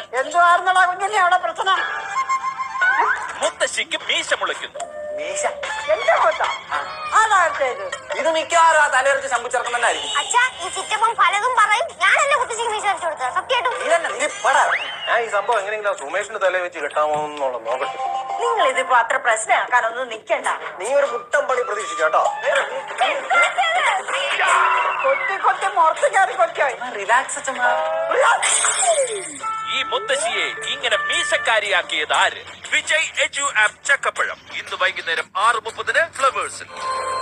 എന്തുവായിരുന്നടാ കുഞ്ഞിനെ അവിടെ പ്രശ്നം മുത്തശ്ശിക്ക് മീശ മുളയ്ക്കുന്നു മീശ എന്റെ കൊത്ത ആരാഴ്ചയത് ഇത് മിക്കവാറും ആ തലയെടുത്ത് ശമ്പിച്ചിറക്കം തന്നെ ആയിരിക്കും അച്ഛാ ഈ ചിറ്റപ്പം പലതും പറയും ഞാനല്ലേ കുത്തിച്ചിക്ക് മീശ വരച്ചു കൊടുത്തത് സത്യമായിട്ടും നീ തന്നെ നീ പടാ ഞാൻ ഈ സംഭവം എങ്ങനെയെങ്കിലും സുമേഷിന്റെ തലയിൽ വെച്ച് കെട്ടാമോ എന്നുള്ള നോക്കട്ടെ നിങ്ങൾ ഇതിപ്പോ അത്ര പ്രശ്നമാക്കാനൊന്നും നിക്കണ്ട നീ ഒരു കുട്ടം പണി പ്രതീക്ഷിച്ചു കേട്ടോ കൊത്തി കൊത്തി മുറത്ത് കയറി കൊത്തിയായി റിലാക്സ് അച്ഛമ്മ ഈ മുത്തശ്ശിയെ ഇങ്ങനെ മീശക്കാരിയാക്കിയത് ആര് വിജയ് എജു ആപ്പ് ചക്കപ്പഴം ഇന്ന് വൈകുന്നേരം ആറ് മുപ്പതിന് ഫ്ലവേഴ്സിൽ